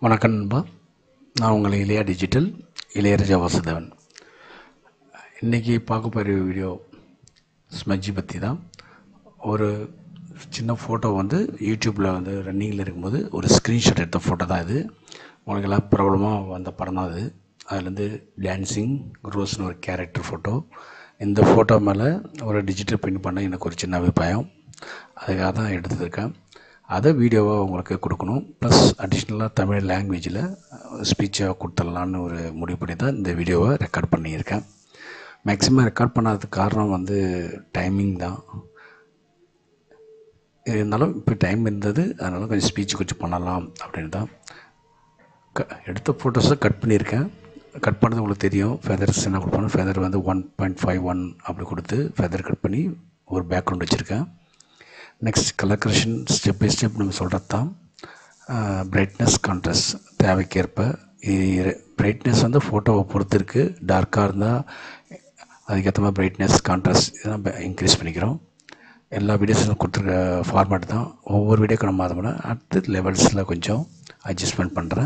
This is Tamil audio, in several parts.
வணக்கம் நண்பா நான் உங்கள் இளையா டிஜிட்டல் இளையராஜா வாசுதேவன் இன்றைக்கி பார்க்க போகிற வீடியோ ஸ்மஜ்ஜி பற்றி தான் ஒரு சின்ன ஃபோட்டோ வந்து யூடியூப்பில் வந்து ரன்னிங்கில் இருக்கும்போது ஒரு ஸ்க்ரீன்ஷாட் எடுத்த ஃபோட்டோ தான் இது உங்களுக்கு எல்லாம் பிரபலமாக வந்த படம் தான் அது அதுலேருந்து டான்ஸிங் ரோஸ்னு ஒரு கேரக்டர் ஃபோட்டோ இந்த ஃபோட்டோ மேலே ஒரு டிஜிட்டல் பிரிண்ட் பண்ண எனக்கு ஒரு சின்ன அபிப்பிராயம் அதுக்காக தான் எடுத்துருக்கேன் அதை வீடியோவாக உங்களுக்கு கொடுக்கணும் ப்ளஸ் அடிஷ்னலாக தமிழ் லாங்குவேஜில் ஸ்பீச்சாக கொடுத்துடலான்னு ஒரு முடிவு பண்ணி தான் இந்த வீடியோவை ரெக்கார்ட் பண்ணியிருக்கேன் மேக்ஸிமம் ரெக்கார்ட் பண்ணாததுக்கு காரணம் வந்து டைமிங் தான் இருந்தாலும் இப்போ டைம் இருந்தது அதனால் கொஞ்சம் ஸ்பீச் கொஞ்சம் பண்ணலாம் அப்படின்னு தான் க எடுத்த ஃபோட்டோஸை கட் பண்ணியிருக்கேன் கட் பண்ணது உங்களுக்கு தெரியும் ஃபெதர்ஸ் என்ன கொடுப்போம் ஃபெதர் வந்து ஒன் பாயிண்ட் ஃபைவ் ஒன் அப்படி கொடுத்து ஃபெதர் கட் பண்ணி ஒரு பேக்ரவுண்ட் வச்சுருக்கேன் next colour correction step by step நம்ம சொல்கிறது தான் பிரைட்னஸ் கான்ட்ராஸ்ட் தேவைக்கேற்ப பிரைட்னஸ் வந்து ஃபோட்டோவை பொறுத்து இருக்குது டார்க்காக இருந்தால் அதுக்கேற்ற மாதிரி பிரைட்னஸ் கான்ட்ராஸ்ட் இதெல்லாம் இன்க்ரீஸ் பண்ணிக்கிறோம் எல்லா வீடியோஸும் கொடுத்துருக்க ஃபார்மேட் தான் ஒவ்வொரு வீடியோக்கு நம்ம அதை பண்ண அடுத்து லெவல்ஸில் கொஞ்சம் அட்ஜஸ்ட்மெண்ட் பண்ணுறேன்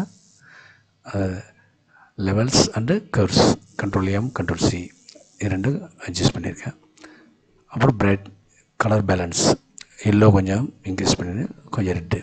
levels and curves control M control C இது ரெண்டும் அட்ஜஸ்ட் பண்ணியிருக்கேன் அப்புறம் பிரைட் கலர் பேலன்ஸ் எல்லோ கொஞ்சம் இன்க்ரீஸ் பண்ணி கொஞ்சம் ரெட்டு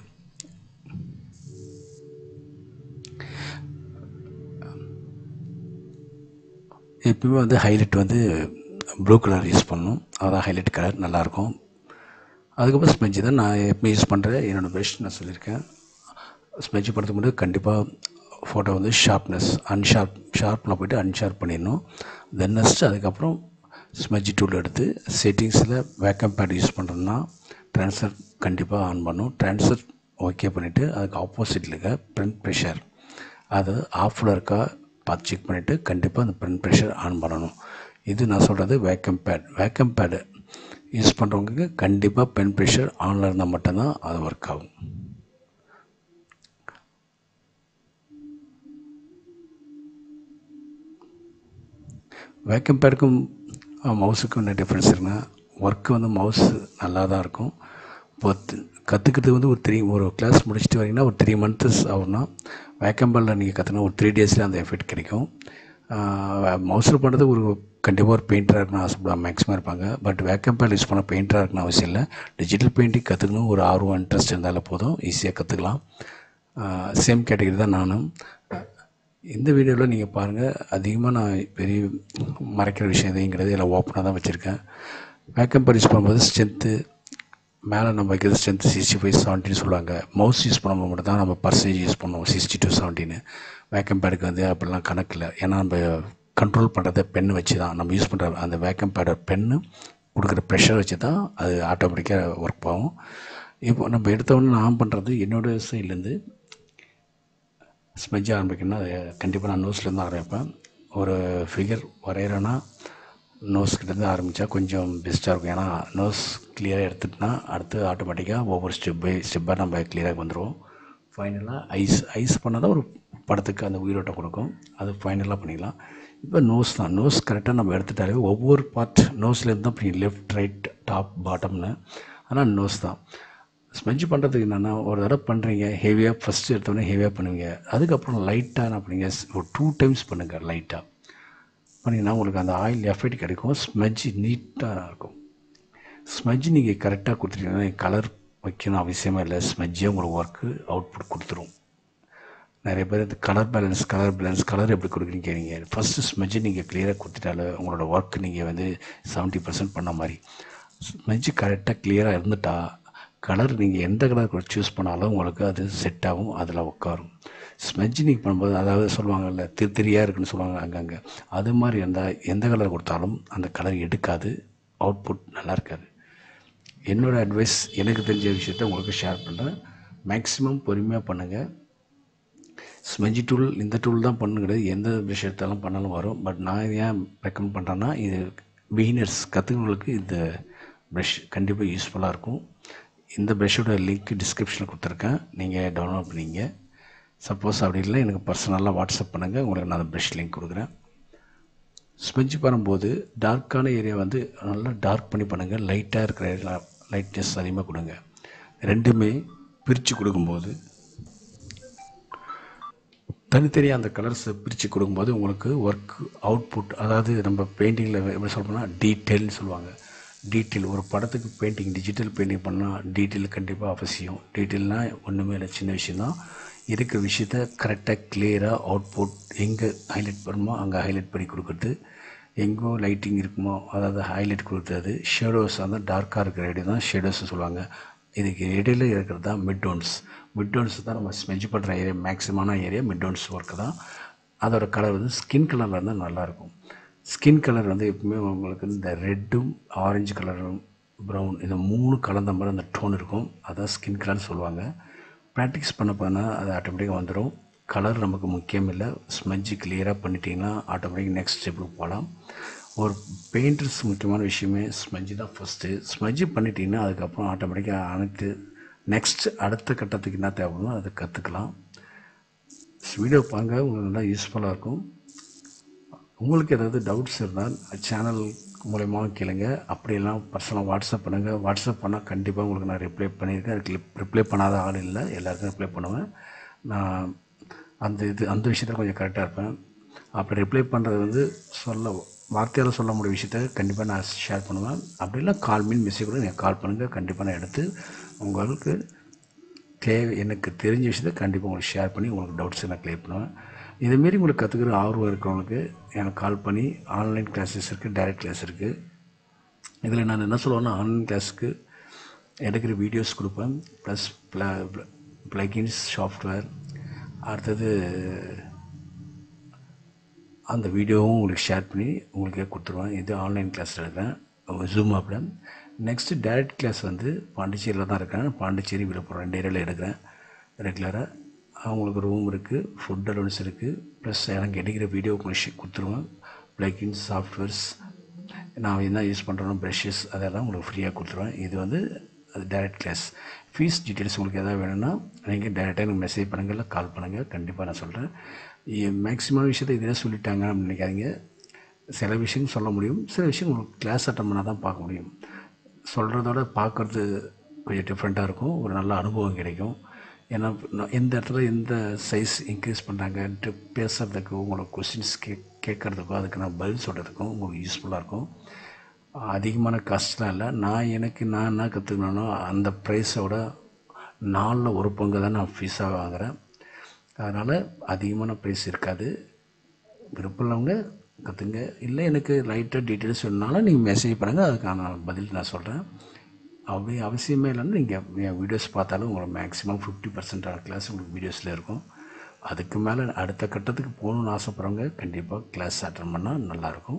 எப்பயுமே வந்து ஹைலைட் வந்து ப்ளூ கலர் யூஸ் பண்ணணும் அதான் ஹைலைட் கலர் நல்லாயிருக்கும் அதுக்கப்புறம் ஸ்மெஜ் தான் நான் எப்பயும் யூஸ் பண்ணுற என்னோடய பெஸ்ட் நான் சொல்லியிருக்கேன் ஸ்மெஜ் பண்ணுறதுக்கு முன்னாடி கண்டிப்பாக ஃபோட்டோ வந்து ஷார்ப்னஸ் அன்ஷார்ப் ஷார்ப்பில் போய்ட்டு அன்ஷார்ப் பண்ணிடணும் தென் நெக்ஸ்ட் அதுக்கப்புறம் ஸ்மெஜ் டூல் எடுத்து செட்டிங்ஸில் வேக்கம் பேட் யூஸ் பண்ணுறோன்னா ட்ரான்ஸ்ஃபர் கண்டிப்பாக ஆன் பண்ணும் ட்ரான்ஸ்ஃபர் ஓகே பண்ணிவிட்டு அதுக்கு ஆப்போசிட்டில் இருக்க ப்ரிண்ட் ப்ரெஷர் அது ஆஃபில் இருக்கா பார்த்து செக் பண்ணிவிட்டு கண்டிப்பாக அந்த ப்ரிண்ட் ப்ரெஷர் ஆன் பண்ணணும் இது நான் சொல்கிறது Wacom pad Wacom pad use பண்ணுறவங்களுக்கு கண்டிப்பாக பென் ப்ரெஷர் ஆனில் இருந்தால் மட்டும்தான் அது ஒர்க் ஆகும் வேக்கம் பேடுக்கும் மவுஸுக்கும் என்ன டிஃப்ரென்ஸ் இருக்குன்னா ஒர்க்கு வந்து மவுஸ் நல்லா தான் இருக்கும் இப்போ கற்றுக்கிறது வந்து ஒரு த்ரீ ஒரு கிளாஸ் முடிச்சுட்டு வரீங்கன்னா ஒரு த்ரீ மந்த்ஸ் ஆகும்னா வேக்கம் பேடில் நீங்கள் கற்றுனா ஒரு த்ரீ டேஸில் அந்த எஃபெக்ட் கிடைக்கும் மவுஸில் பண்ணுறது ஒரு கண்டிப்பாக ஒரு பெயிண்டராக இருக்கணும் ஆசைப்படுவாங்க மேக்ஸிமம் இருப்பாங்க பட் வேக்கம் பேட் யூஸ் பண்ண பெயிண்டராக இருக்கணும் அவசியம் இல்லை டிஜிட்டல் பெயிண்டிங் கற்றுக்கணும் ஒரு ஆர்வம் இன்ட்ரெஸ்ட் இருந்தாலும் போதும் ஈஸியாக கற்றுக்கலாம் சேம் கேட்டகரி தான் நானும் இந்த வீடியோவில் நீங்கள் பாருங்கள் அதிகமாக நான் பெரிய மறைக்கிற விஷயம் எதைங்கிறது எல்லாம் ஓப்பனாக தான் வச்சுருக்கேன் வேக்கம் பேட் யூஸ் பண்ணும்போது ஸ்ட்ரென்த்து மேலே நம்ம வைக்கிறது ஸ்ட்ரென்த்து சிக்ஸ்டி ஃபைவ் செவன்ட்டின்னு சொல்லுவாங்க மவுஸ் யூஸ் பண்ணும்போது மட்டும் தான் நம்ம பர்சன்டேஜ் யூஸ் பண்ணுவோம் சிக்ஸ்டி டூ செவன்ட்டின்னு வேக்கம் பேடுக்கு வந்து அப்படிலாம் கணக்கில் ஏன்னா நம்ம கண்ட்ரோல் பண்ணுறத பென் வச்சு தான் நம்ம யூஸ் பண்ணுற அந்த வேக்கம் பேடோட பென்னு கொடுக்குற ப்ரெஷர் வச்சு தான் அது ஆட்டோமேட்டிக்காக ஒர்க் ஆகும் இப்போ நம்ம எடுத்தவொடனே நான் பண்ணுறது என்னோடய சைட்லேருந்து ஸ்மெஜ் ஆரம்பிக்கணும்னா அது கண்டிப்பாக நான் நோஸ்லேருந்து ஆரம்பிப்பேன் ஒரு ஃபிகர் வரைகிறேன்னா நோஸ் கிட்டேருந்து ஆரம்பித்தா கொஞ்சம் பெஸ்ட்டாக இருக்கும் ஏன்னா நோஸ் கிளியராக எடுத்துட்டுனா அடுத்து ஆட்டோமேட்டிக்காக ஒவ்வொரு ஸ்டெப் பை ஸ்டெப்பாக நம்ம கிளியராக வந்துடுவோம் ஃபைனலாக ஐஸ் ஐஸ் பண்ணால் தான் ஒரு படத்துக்கு அந்த உயிரோட்டம் கொடுக்கும் அது ஃபைனலாக பண்ணிக்கலாம் இப்போ நோஸ் தான் நோஸ் கரெக்டாக நம்ம எடுத்துட்டாலே ஒவ்வொரு பார்ட் நோஸ்லேருந்து தான் இப்படி லெஃப்ட் ரைட் டாப் பாட்டம்னு ஆனால் நோஸ் தான் ஸ்மெஜ் பண்ணுறதுக்கு என்னென்னா ஒரு தடவை பண்ணுறீங்க ஹெவியாக ஃபஸ்ட்டு எடுத்தோடனே ஹெவியாக பண்ணுவீங்க அதுக்கப்புறம் லைட்டாக என்ன பண்ணுங்க ஒரு டூ டைம்ஸ் பண்ணுங்கள் லைட்டாக பண்ணிங்கன்னா உங்களுக்கு அந்த ஆயில் எஃபெக்ட் கிடைக்கும் ஸ்மெஜ் நீட்டாக இருக்கும் ஸ்மெஜ் நீங்கள் கரெக்டாக கொடுத்துட்டீங்கன்னா கலர் வைக்கணும் அவசியமே இல்லை ஸ்மெஜ்ஜே உங்களுக்கு ஒர்க்கு அவுட்புட் கொடுத்துரும் நிறைய பேர் இந்த colour balance colour balance colour எப்படி கொடுக்குறீங்க கேட்குறீங்க ஃபஸ்ட்டு ஸ்மெஜ்ஜு நீங்கள் கிளியராக கொடுத்துட்டாலே உங்களோட ஒர்க் நீங்கள் வந்து செவன்ட்டி பர்சன்ட் பண்ண மாதிரி ஸ்மெஜ்ஜு கரெக்டாக கிளியராக இருந்துட்டால் கலர் நீங்கள் எந்த கலர் சூஸ் பண்ணாலும் உங்களுக்கு அது செட் ஆகும் அதில் உட்காரும் ஸ்மெஜ் நீங்கள் பண்ணும்போது அதாவது சொல்லுவாங்கல்ல திரு திரியாக இருக்குன்னு சொல்லுவாங்க அங்கங்கே அது மாதிரி இருந்தால் எந்த கலர் கொடுத்தாலும் அந்த கலர் எடுக்காது அவுட்புட் நல்லா இருக்காது என்னோடய அட்வைஸ் எனக்கு தெரிஞ்ச விஷயத்த உங்களுக்கு ஷேர் பண்ணுறேன் மேக்ஸிமம் பொறுமையாக பண்ணுங்கள் ஸ்மெஜ் டூல் இந்த டூல் தான் பண்ணுங்கிறது எந்த விஷயத்தாலும் பண்ணாலும் வரும் பட் நான் ஏன் ரெக்கமெண்ட் பண்ணுறேன்னா இது பிகினர்ஸ் கற்றுக்கிறவங்களுக்கு இந்த ப்ரஷ் கண்டிப்பாக யூஸ்ஃபுல்லாக இருக்கும் இந்த ப்ரஷ்ஷோட லிங்க் டிஸ்கிரிப்ஷனில் கொடுத்துருக்கேன் நீங்கள் டவுன்லோட் பண்ணிங்க சப்போஸ் அப்படி இல்லை எனக்கு பர்சனலாக வாட்ஸ்அப் பண்ணுங்கள் உங்களுக்கு நான் அந்த ப்ரஷ் லிங்க் கொடுக்குறேன் ஸ்மெஜ் பண்ணும்போது டார்க்கான ஏரியா வந்து நல்லா டார்க் பண்ணி பண்ணுங்கள் லைட்டாக இருக்கிற ஏரியா லைட்னஸ் அதிகமாக கொடுங்க ரெண்டுமே பிரித்து கொடுக்கும்போது தனித்தனியாக அந்த கலர்ஸை பிரித்து கொடுக்கும்போது உங்களுக்கு ஒர்க் அவுட்புட் அதாவது நம்ம பெயிண்டிங்கில் எப்படி சொல்லணும்னா டீட்டெயில்னு சொல்லுவாங்க டீட்டெயில் ஒரு படத்துக்கு பெயிண்டிங் டிஜிட்டல் பெயிண்டிங் பண்ணால் டீட்டெயில் கண்டிப்பாக அவசியம் டீட்டெயில்னால் ஒன்றுமே இல்லை சின்ன விஷயந்தான் இருக்கிற விஷயத்த கரெக்டாக கிளியராக அவுட்புட் எங்கே ஹைலைட் பண்ணணுமோ அங்கே ஹைலைட் பண்ணி கொடுக்குறது எங்கோ லைட்டிங் இருக்குமோ அதாவது ஹைலைட் கொடுக்குறது ஷேடோஸ் வந்து டார்க்காக இருக்கிற இடம் தான் ஷேடோஸ்னு சொல்லுவாங்க இதுக்கு இடையில இருக்கிறது தான் மிட் டோன்ஸ் மிட் டோன்ஸ் தான் நம்ம ஸ்மெஜ் பண்ணுற ஏரியா மேக்ஸிமான ஏரியா மிட் டோன்ஸ் ஒர்க்கு தான் அதோட கலர் வந்து ஸ்கின் கலரில் இருந்தால் நல்லாயிருக்கும் ஸ்கின் கலர் வந்து எப்பவுமே உங்களுக்கு இந்த ரெட்டும் ஆரஞ்சு கலரும் ப்ரௌன் இந்த மூணு கலந்த மாதிரி அந்த டோன் இருக்கும் அதான் ஸ்கின் கலர்னு சொல்லுவாங்க ப்ராக்டிஸ் பண்ண பண்ணால் அது ஆட்டோமேட்டிக்காக வந்துடும் கலர் நமக்கு முக்கியம் இல்லை ஸ்மெஜ்ஜு கிளியராக பண்ணிட்டீங்கன்னா ஆட்டோமேட்டிக் நெக்ஸ்ட் ஸ்டெப்புக்கு போகலாம் ஒரு பெயிண்டர்ஸ் முக்கியமான விஷயமே ஸ்மெஜ்ஜு தான் ஃபஸ்ட்டு ஸ்மெஜ்ஜு பண்ணிட்டீங்கன்னா அதுக்கப்புறம் ஆட்டோமேட்டிக்காக அனைத்து நெக்ஸ்ட் அடுத்த கட்டத்துக்கு என்ன தேவைப்படுமோ அதை கற்றுக்கலாம் வீடியோ பாருங்க உங்களுக்கு நல்லா யூஸ்ஃபுல்லாக இருக்கும் உங்களுக்கு ஏதாவது டவுட்ஸ் இருந்தால் சேனல் மூலயமா கேளுங்க அப்படியெல்லாம் பர்சனலாக வாட்ஸ்அப் பண்ணுங்கள் வாட்ஸ்அப் பண்ணால் கண்டிப்பாக உங்களுக்கு நான் ரிப்ளை பண்ணியிருக்கேன் அதுக்கு ரிப்ளை பண்ணாத ஆள் இல்லை எல்லாருக்கும் ரிப்ளை பண்ணுவேன் நான் அந்த இது அந்த விஷயத்தில் கொஞ்சம் கரெக்டாக இருப்பேன் அப்படி ரிப்ளை பண்ணுறது வந்து சொல்ல வார்த்தையால் சொல்ல முடிய விஷயத்த கண்டிப்பாக நான் ஷேர் பண்ணுவேன் அப்படி இல்லை கால் மீன் மெசேஜ் கூட நீங்கள் கால் பண்ணுங்கள் கண்டிப்பாக நான் எடுத்து உங்களுக்கு தேவை எனக்கு தெரிஞ்ச விஷயத்த கண்டிப்பாக உங்களுக்கு ஷேர் பண்ணி உங்களுக்கு டவுட்ஸ் நான் கிளியர் பண்ணுவேன் இதுமாரி உங்களுக்கு கற்றுக்கிற ஆர்வம் இருக்கிறவங்களுக்கு எனக்கு கால் பண்ணி ஆன்லைன் கிளாஸஸ் இருக்குது டைரக்ட் கிளாஸ் இருக்குது இதில் நான் என்ன சொல்லுவேன்னா ஆன்லைன் கிளாஸுக்கு எடுக்கிற வீடியோஸ் கொடுப்பேன் ப்ளஸ் ப்ள ப்ளகின்ஸ் சாஃப்ட்வேர் அடுத்தது அந்த வீடியோவும் உங்களுக்கு ஷேர் பண்ணி உங்களுக்கே கொடுத்துருவேன் இது ஆன்லைன் கிளாஸ் எடுக்கிறேன் ஜூம் ஆப்பில் நெக்ஸ்ட்டு டைரக்ட் கிளாஸ் வந்து பாண்டிச்சேரியில் தான் இருக்கேன் பாண்டிச்சேரி விழுப்புரம் ரெண்டு ஏரியாவில் எடுக்கிறேன் ரெகுலராக அவங்களுக்கு ரூம் இருக்குது ஃபுட் அலவன்ஸ் இருக்குது ப்ளஸ் எனக்கு எடுக்கிற வீடியோ உங்களுக்கு கொடுத்துருவேன் ப்ளகின்ஸ் சாஃப்ட்வேர்ஸ் நான் என்ன யூஸ் பண்ணுறேனோ ப்ரஷஸ் அதெல்லாம் உங்களுக்கு ஃப்ரீயாக கொடுத்துருவேன் இது வந்து அது டைரக்ட் கிளாஸ் ஃபீஸ் டீட்டெயில்ஸ் உங்களுக்கு எதாவது வேணும்னா நீங்கள் டைரெக்டாக எனக்கு மெசேஜ் பண்ணுங்கள் இல்லை கால் பண்ணுங்கள் கண்டிப்பாக நான் சொல்கிறேன் மேக்ஸிமம் விஷயத்தை இதில் சொல்லிட்டாங்க அப்படின்னு நினைக்காதீங்க சில விஷயம் சொல்ல முடியும் சில விஷயம் உங்களுக்கு கிளாஸ் அட்டன் பண்ணால் தான் பார்க்க முடியும் சொல்கிறதோட பார்க்குறது கொஞ்சம் டிஃப்ரெண்ட்டாக இருக்கும் ஒரு நல்ல அனுபவம் கிடைக்கும் ஏன்னா நான் எந்த இடத்துல எந்த சைஸ் இன்க்ரீஸ் பண்ணுறாங்கன்ட்டு பேசுகிறதுக்கு உங்களோட கொஸ்டின்ஸ் கே கேட்குறதுக்கோ அதுக்கு நான் பதில் சொல்கிறதுக்கும் உங்களுக்கு யூஸ்ஃபுல்லாக இருக்கும் அதிகமான காஸ்ட்லாம் இல்லை நான் எனக்கு நான் என்ன கற்றுக்கணும்னா அந்த ப்ரைஸோட நாலில் ஒரு பங்கு தான் நான் ஃபீஸாக வாங்குகிறேன் அதனால் அதிகமான ப்ரைஸ் இருக்காது விருப்பம் உள்ளவங்க கற்றுங்க இல்லை எனக்கு லைட்டாக டீட்டெயில்ஸ் வேணுனாலும் நீங்கள் மெசேஜ் பண்ணுங்கள் அதுக்கான பதில் நான் சொல்கிறேன் அப்படி அவசியமே இல்லைன்னா நீங்கள் என் வீடியோஸ் பார்த்தாலும் உங்களுக்கு மேக்ஸிமம் ஃபிஃப்டி பர்சன்டான கிளாஸ் உங்களுக்கு வீடியோஸில் இருக்கும் அதுக்கு மேலே அடுத்த கட்டத்துக்கு போகணுன்னு ஆசைப்பட்றவங்க கண்டிப்பாக கிளாஸ் அட்டன் பண்ணால் நல்லாயிருக்கும்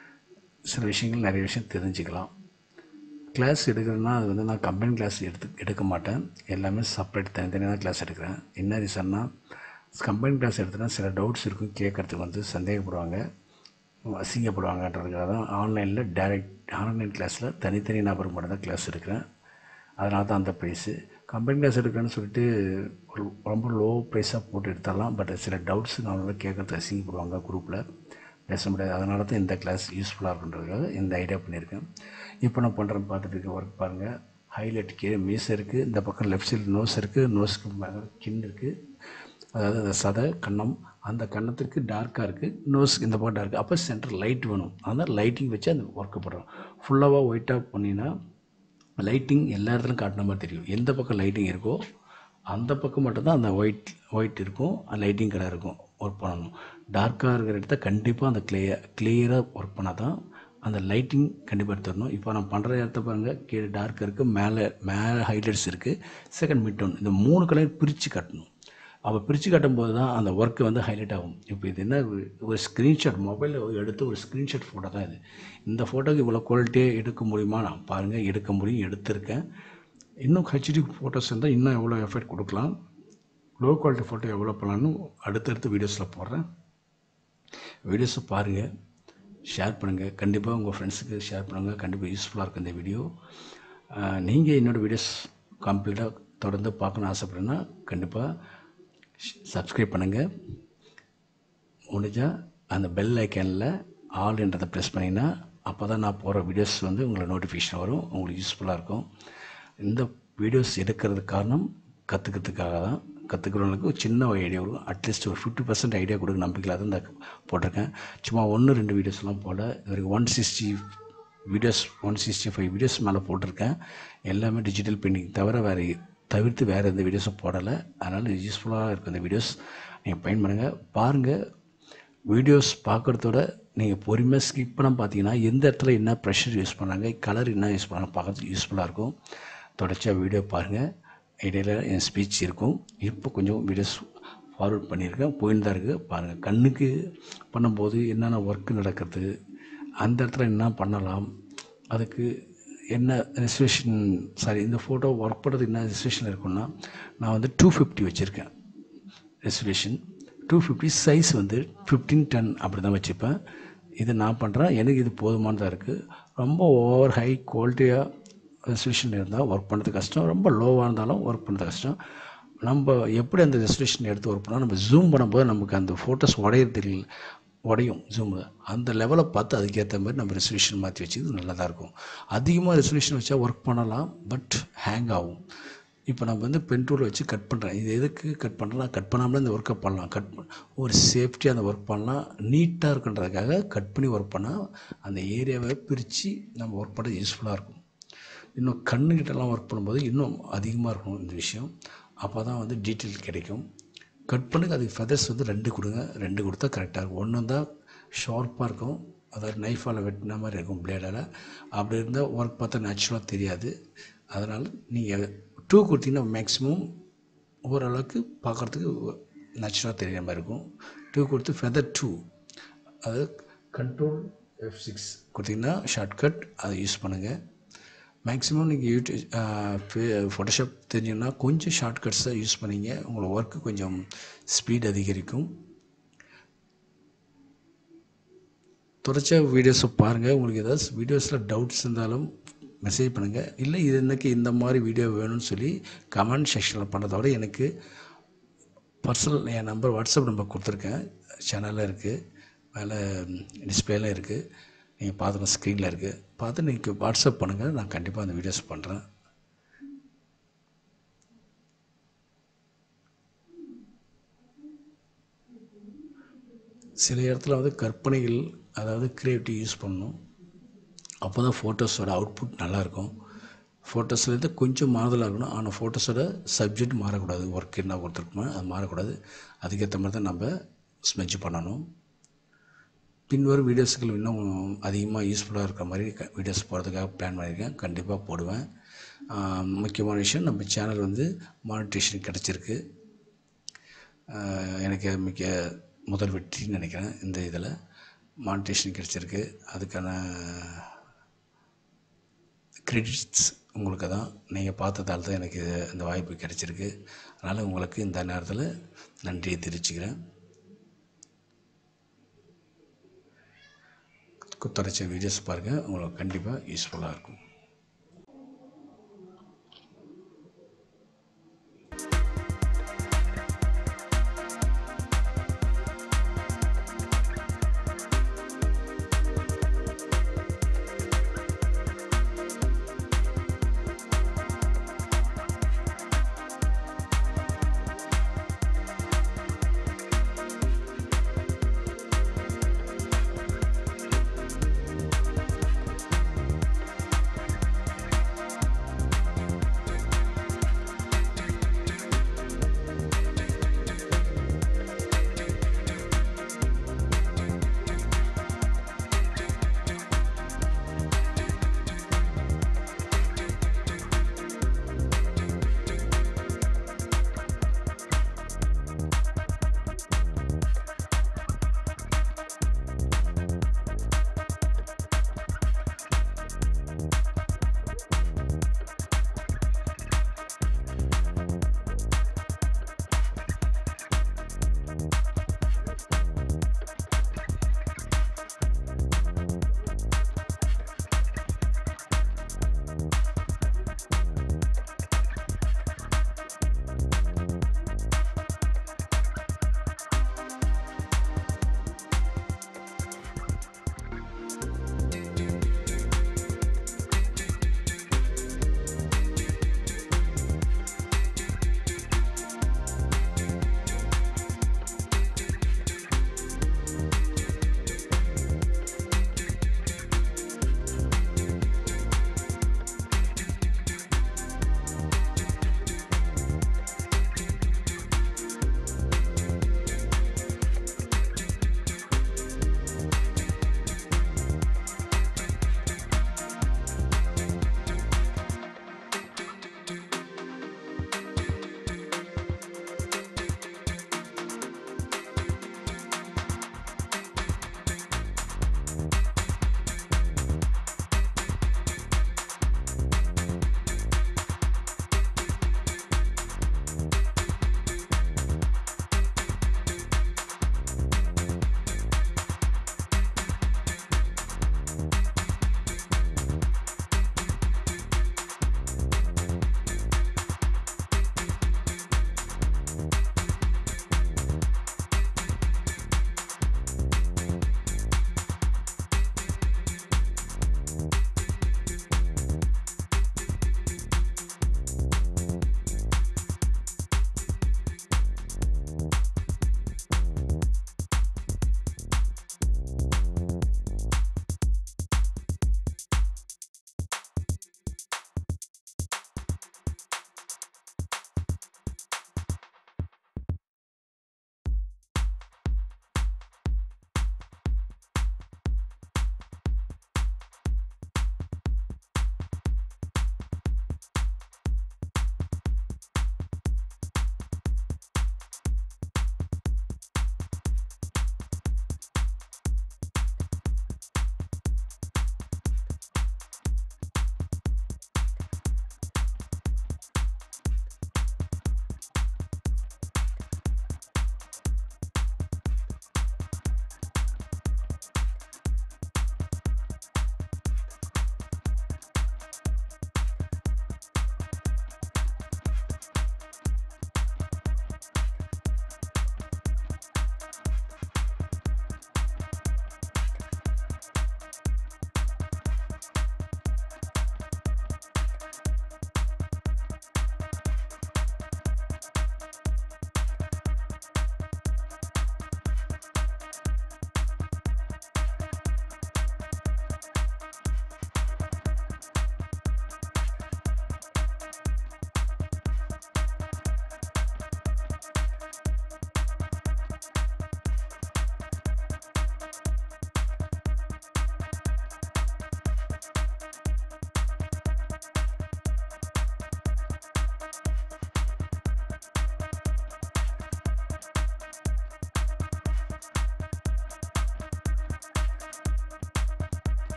சில விஷயங்கள் நிறைய விஷயம் தெரிஞ்சுக்கலாம் கிளாஸ் எடுக்கிறேன்னா அது வந்து நான் கம்பைன் கிளாஸ் எடுத்து எடுக்க மாட்டேன் எல்லாமே செப்பரேட் தனித்தனியாக தான் கிளாஸ் எடுக்கிறேன் என்ன ரீசன்னா கம்பைன் கிளாஸ் எடுத்தேன்னா சில டவுட்ஸ் இருக்கும் கேட்குறதுக்கு வந்து சந்தேகப்படுவாங்க அசிங்கப்படுவாங்கன்றதுக்காக தான் ஆன்லைனில் டைரக்ட் ஆன்லைன் கிளாஸில் தனித்தனி நபர் மட்டும் தான் கிளாஸ் எடுக்கிறேன் அதனால தான் அந்த ப்ரைஸு கம்பைன் கிளாஸ் எடுக்கிறேன்னு சொல்லிட்டு ஒரு ரொம்ப லோ ப்ரைஸாக போட்டு எடுத்துடலாம் பட் சில டவுட்ஸ் நான் கேட்குறது அசிங்கப்படுவாங்க குரூப்பில் பேச முடியாது அதனால தான் இந்த கிளாஸ் யூஸ்ஃபுல்லாக இருக்குன்றதுக்காக இந்த ஐடியா பண்ணியிருக்கேன் இப்போ நான் பண்ணுறேன் பார்த்துட்டு இருக்க ஒர்க் பாருங்கள் ஹைலைட் கீழே மீஸ் இருக்குது இந்த பக்கம் லெஃப்ட் சைடு நோஸ் இருக்குது நோஸ்க்கு மேலே கின் இருக்குது அதாவது அந்த சதை கன்னம் அந்த கன்னத்துக்கு டார்க்காக இருக்குது நோஸ் இந்த பக்கம் டார்க் அப்போ சென்டர் லைட் வேணும் அதனால் லைட்டிங் வச்சு அந்த ஒர்க்கு பண்ணுறோம் ஃபுல்லாக ஒயிட்டாக பண்ணிங்கன்னா லைட்டிங் எல்லா இடத்துலையும் காட்டின மாதிரி தெரியும் எந்த பக்கம் லைட்டிங் இருக்கோ அந்த பக்கம் மட்டும்தான் அந்த ஒயிட் ஒயிட் இருக்கும் லைட்டிங் கலர் இருக்கும் ஒர்க் பண்ணணும் டார்க்காக இருக்கிற இடத்த கண்டிப்பாக அந்த கிளியர் கிளியராக ஒர்க் பண்ணால் தான் அந்த லைட்டிங் கண்டிப்பாக எடுத்துடணும் இப்போ நான் பண்ணுற இடத்த பாருங்கள் கீழே டார்க் இருக்குது மேலே மேலே ஹைலைட்ஸ் இருக்குது செகண்ட் மிட் டவுன் இந்த மூணு கலர் பிரித்து காட்டணும் அப்போ பிரித்து காட்டும்போது தான் அந்த ஒர்க்கு வந்து ஹைலைட் ஆகும் இப்போ இது என்ன ஒரு ஸ்க்ரீன்ஷாட் மொபைலில் எடுத்து ஒரு ஸ்க்ரீன்ஷாட் ஃபோட்டோ தான் இது இந்த ஃபோட்டோக்கு இவ்வளோ குவாலிட்டியாக எடுக்க முடியுமா நான் பாருங்கள் எடுக்க முடியும் எடுத்திருக்கேன் இன்னும் ஹெச்டி ஃபோட்டோஸ் இருந்தால் இன்னும் எவ்வளோ எஃபெக்ட் கொடுக்கலாம் லோ குவாலிட்டி ஃபோட்டோ எவ்வளோ பண்ணலான்னு அடுத்தடுத்து வீடியோஸில் போடுறேன் வீடியோஸை பாருங்கள் ஷேர் பண்ணுங்கள் கண்டிப்பாக உங்கள் ஃப்ரெண்ட்ஸுக்கு ஷேர் பண்ணுங்கள் கண்டிப்பாக யூஸ்ஃபுல்லாக இருக்கும் இந்த வீடியோ நீங்கள் என்னோடய வீடியோஸ் கம்ப்ளீட்டாக தொடர்ந்து பார்க்கணுன்னு ஆசைப்படுறேன்னா கண்டிப்பாக சப்ஸ்கிரைப் பண்ணுங்கள் முடிஞ்சால் அந்த பெல் ஐக்கனில் ஆல்ன்றதை ப்ரெஸ் பண்ணிங்கன்னா அப்போ தான் நான் போகிற வீடியோஸ் வந்து உங்களுக்கு நோட்டிஃபிகேஷன் வரும் உங்களுக்கு யூஸ்ஃபுல்லாக இருக்கும் இந்த வீடியோஸ் எடுக்கிறதுக்கு காரணம் கற்றுக்கிறதுக்காக தான் கற்றுக்கிறவங்களுக்கு ஒரு சின்ன ஒரு ஐடியா கொடுக்கும் அட்லீஸ்ட் ஒரு ஃபிஃப்டி பர்சன்ட் ஐடியா கொடுக்க நம்பிக்கையில் தான் இந்த போட்டிருக்கேன் சும்மா ஒன்று ரெண்டு வீடியோஸ்லாம் போல் இதுவரைக்கும் one sixty videos one sixty five videos மேலே போட்டிருக்கேன் எல்லாமே டிஜிட்டல் பெயிண்டிங் தவிர வேறு தவிர்த்து வேறு எந்த வீடியோஸும் போடலை அதனால் யூஸ்ஃபுல்லாக இருக்கும் இந்த வீடியோஸ் நீங்கள் பயன் பண்ணுங்கள் பாருங்கள் வீடியோஸ் பார்க்குறதோட நீங்கள் பொறுமையாக ஸ்கிப் பண்ண பார்த்தீங்கன்னா எந்த இடத்துல என்ன ப்ரெஷர் யூஸ் பண்ணாங்க கலர் என்ன யூஸ் பண்ணாங்க பார்க்கறதுக்கு யூஸ்ஃபுல்லாக இருக்கும் தொடர்ச்சியாக வீடியோ பாருங்கள் இடையில என் ஸ்பீச் இருக்கும் இப்போ கொஞ்சம் வீடியோஸ் ஃபார்வர்ட் பண்ணியிருக்கேன் போயின்னு தான் இருக்குது பாருங்கள் கண்ணுக்கு பண்ணும்போது என்னென்ன ஒர்க்கு நடக்கிறது அந்த இடத்துல என்ன பண்ணலாம் அதுக்கு என்ன ரெசர்வேஷன் சாரி இந்த ஃபோட்டோ ஒர்க் பண்ணுறதுக்கு என்ன ரெசர்வேஷன் இருக்குன்னா நான் வந்து டூ ஃபிஃப்டி வச்சுருக்கேன் ரெசல்யூஷன் டூ ஃபிஃப்டி சைஸ் வந்து ஃபிஃப்டீன் டன் அப்படி தான் வச்சுப்பேன் இது நான் பண்ணுறேன் எனக்கு இது போதுமானதாக இருக்குது ரொம்ப ஓவர் ஹை குவாலிட்டியாக ரெசல்யூஷன் இருந்தால் ஒர்க் பண்ணுறது கஷ்டம் ரொம்ப லோவாக இருந்தாலும் ஒர்க் பண்ணுறது கஷ்டம் நம்ம எப்படி அந்த ரெசல்யூஷன் எடுத்து ஒர்க் பண்ணால் நம்ம ஜூம் பண்ணும்போது நமக்கு அந்த ஃபோட்டோஸ் உடையிறது இல்லை உடையும் ஜூமில் அந்த லெவலை பார்த்து அதுக்கேற்ற மாதிரி நம்ம ரெசல்யூஷன் மாற்றி வச்சுக்கிறது நல்லதாக இருக்கும் அதிகமாக ரெசல்யூஷன் வச்சா ஒர்க் பண்ணலாம் பட் ஹேங் ஆகும் இப்போ நம்ம வந்து பென் டூல் வச்சு கட் பண்ணுறேன் இது எதுக்கு கட் பண்ணலாம் கட் பண்ணாமலே இந்த ஒர்க்கை பண்ணலாம் கட் பண்ண ஒரு சேஃப்டியாக அந்த ஒர்க் பண்ணலாம் நீட்டாக இருக்குன்றதுக்காக கட் பண்ணி ஒர்க் பண்ணால் அந்த ஏரியாவை பிரித்து நம்ம ஒர்க் பண்ண யூஸ்ஃபுல்லாக இருக்கும் இன்னும் கண்ணுக்கிட்டலாம் ஒர்க் பண்ணும்போது இன்னும் அதிகமாக இருக்கும் இந்த விஷயம் அப்போ தான் வந்து டீட்டெயில் கிடைக்கும் கட் பண்ணுங்க அதுக்கு ஃபெதர்ஸ் வந்து ரெண்டு கொடுங்க ரெண்டு கொடுத்தா கரெக்டாக இருக்கும் ஒன்று தான் ஷார்ப்பாக இருக்கும் அதாவது நைஃபால் வெட்டின மாதிரி இருக்கும் பிளேடால் அப்படி இருந்தால் ஒர்க் பார்த்தா நேச்சுரலாக தெரியாது அதனால் நீங்கள் டூ கொடுத்தீங்கன்னா மேக்ஸிமம் ஓரளவுக்கு பார்க்குறதுக்கு நேச்சுரலாக தெரிகிற மாதிரி இருக்கும் டூ கொடுத்து ஃபெதர் டூ அது கண்ட்ரோல் எஃப் சிக்ஸ் கொடுத்தீங்கன்னா ஷார்ட்கட் அதை யூஸ் பண்ணுங்கள் மேக்ஸிமம் நீங்கள் யூடியூப் ஃபோட்டோஷாப் தெரிஞ்சுன்னா கொஞ்சம் ஷார்ட்கட்ஸை யூஸ் பண்ணிங்க உங்களோட ஒர்க்கு கொஞ்சம் ஸ்பீட் அதிகரிக்கும் தொடர்ச்சியாக வீடியோஸை பாருங்கள் உங்களுக்கு ஏதாவது வீடியோஸில் டவுட்ஸ் இருந்தாலும் மெசேஜ் பண்ணுங்கள் இல்லை இது எனக்கு இந்த மாதிரி வீடியோ வேணும்னு சொல்லி கமெண்ட் செக்ஷனில் பண்ணுறத விட எனக்கு பர்சனல் என் நம்பர் வாட்ஸ்அப் நம்பர் கொடுத்துருக்கேன் சேனலில் இருக்குது மேலே டிஸ்பிளேல இருக்குது நீங்கள் பார்த்துக்கணும் ஸ்க்ரீனில் இருக்குது பார்த்து நீங்கள் வாட்ஸ்அப் பண்ணுங்கள் நான் கண்டிப்பாக அந்த வீடியோஸ் பண்ணுறேன் சில இடத்துல வந்து கற்பனைகள் அதாவது க்ரியேட்டிவிட்டி யூஸ் பண்ணணும் அப்போ தான் ஃபோட்டோஸோட அவுட்புட் நல்லாயிருக்கும் ஃபோட்டோஸ்லேருந்து கொஞ்சம் மாறுதலாக இருக்கணும் ஆனால் ஃபோட்டோஸோட சப்ஜெக்ட் மாறக்கூடாது ஒர்க் என்ன கொடுத்துருக்குமோ அது மாறக்கூடாது அதுக்கேற்ற மாதிரி தான் நம்ம ஸ்மெட்ச் பண்ணணும் பின்வரும் வீடியோஸ்கள் இன்னும் அதிகமாக யூஸ்ஃபுல்லாக இருக்கிற மாதிரி க வீடியோஸ் போடுறதுக்காக பிளான் பண்ணியிருக்கேன் கண்டிப்பாக போடுவேன் முக்கியமான விஷயம் நம்ம சேனல் வந்து மானிட்டேஷன் கிடச்சிருக்கு எனக்கு மிக்க முதல் வெற்றின்னு நினைக்கிறேன் இந்த இதில் மானிட்டேஷன் கிடச்சிருக்கு அதுக்கான கிரெடிட்ஸ் உங்களுக்கு தான் நீங்கள் பார்த்ததால் தான் எனக்கு இந்த வாய்ப்பு கிடச்சிருக்கு அதனால் உங்களுக்கு இந்த நேரத்தில் நன்றியை தெரிவிச்சுக்கிறேன் தொடர்ச்சி வீடியோஸ் பாருங்கள் உங்களுக்கு கண்டிப்பாக யூஸ்ஃபுல்லாக இருக்கும்